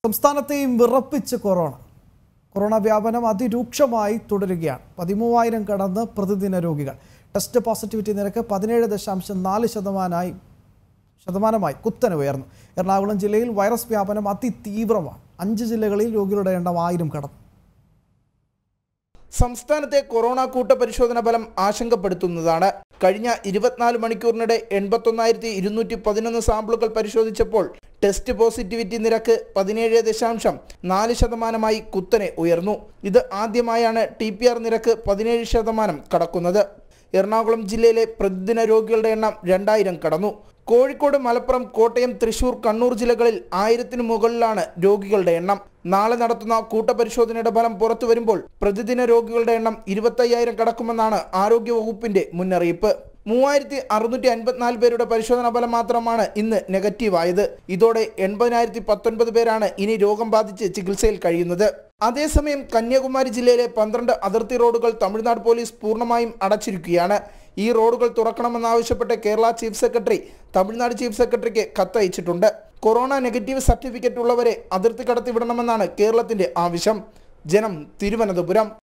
സംസ്ഥാനത്തെയും വിറപ്പിച്ച് corona corona വ്യാപനം അതിരൂക്ഷമായി തുടരുകയാണ് പതിമൂവായിരം കടന്ന് പ്രതിദിന രോഗികൾ ടെസ്റ്റ് പോസിറ്റിവിറ്റി നിരക്ക് പതിനേഴ് ദശാംശം നാല് ശതമാനമായി ശതമാനമായി കുത്തനെ ഉയർന്നു എറണാകുളം ജില്ലയിൽ വൈറസ് വ്യാപനം അതിതീവ്രമാണ് അഞ്ച് ജില്ലകളിൽ രോഗികളുടെ എണ്ണം ആയിരം കടന്നു സംസ്ഥാനത്തെ കൊറോണ കൂട്ടപരിശോധന ഫലം ആശങ്കപ്പെടുത്തുന്നതാണ് കഴിഞ്ഞ ഇരുപത്തിനാല് മണിക്കൂറിനിടെ എൺപത്തൊന്നായിരത്തി ഇരുന്നൂറ്റി പതിനൊന്ന് സാമ്പിളുകൾ പരിശോധിച്ചപ്പോൾ ടെസ്റ്റ് പോസിറ്റിവിറ്റി നിരക്ക് പതിനേഴ് ദശാംശം നാല് ശതമാനമായി കുത്തനെ ഉയർന്നു ഇത് ആദ്യമായാണ് ടി പി ആർ നിരക്ക് പതിനേഴ് ശതമാനം കടക്കുന്നത് എറണാകുളം ജില്ലയിലെ പ്രതിദിന രോഗികളുടെ എണ്ണം രണ്ടായിരം കടന്നു കോഴിക്കോട് മലപ്പുറം കോട്ടയം തൃശൂർ കണ്ണൂർ ജില്ലകളിൽ ആയിരത്തിന് മുകളിലാണ് രോഗികളുടെ എണ്ണം നാളെ നടത്തുന്ന കൂട്ടപരിശോധനയുടെ ഫലം പുറത്തു വരുമ്പോൾ പ്രതിദിന രോഗികളുടെ എണ്ണം ഇരുപത്തയ്യായിരം കടക്കുമെന്നാണ് ആരോഗ്യവകുപ്പിന്റെ മുന്നറിയിപ്പ് മൂവായിരത്തി അറുന്നൂറ്റി അൻപത്തിനാല് പേരുടെ പരിശോധനാ ഫലം മാത്രമാണ് ഇന്ന് നെഗറ്റീവായത് ഇതോടെ എൺപതിനായിരത്തി പത്തൊൻപത് പേരാണ് ഇനി രോഗം ബാധിച്ച് ചികിത്സയിൽ കഴിയുന്നത് അതേസമയം കന്യാകുമാരി ജില്ലയിലെ പന്ത്രണ്ട് അതിർത്തി റോഡുകൾ തമിഴ്നാട് പോലീസ് പൂർണ്ണമായും അടച്ചിരിക്കുകയാണ് ഈ റോഡുകൾ തുറക്കണമെന്നാവശ്യപ്പെട്ട് Kerala chief secretary Tamil Nadu chief സെക്രട്ടറിക്ക് കത്തയച്ചിട്ടുണ്ട് കൊറോണ നെഗറ്റീവ് സർട്ടിഫിക്കറ്റ് ഉള്ളവരെ അതിർത്തി കടത്തിവിടണമെന്നാണ് കേരളത്തിന്റെ ആവശ്യം ജനം തിരുവനന്തപുരം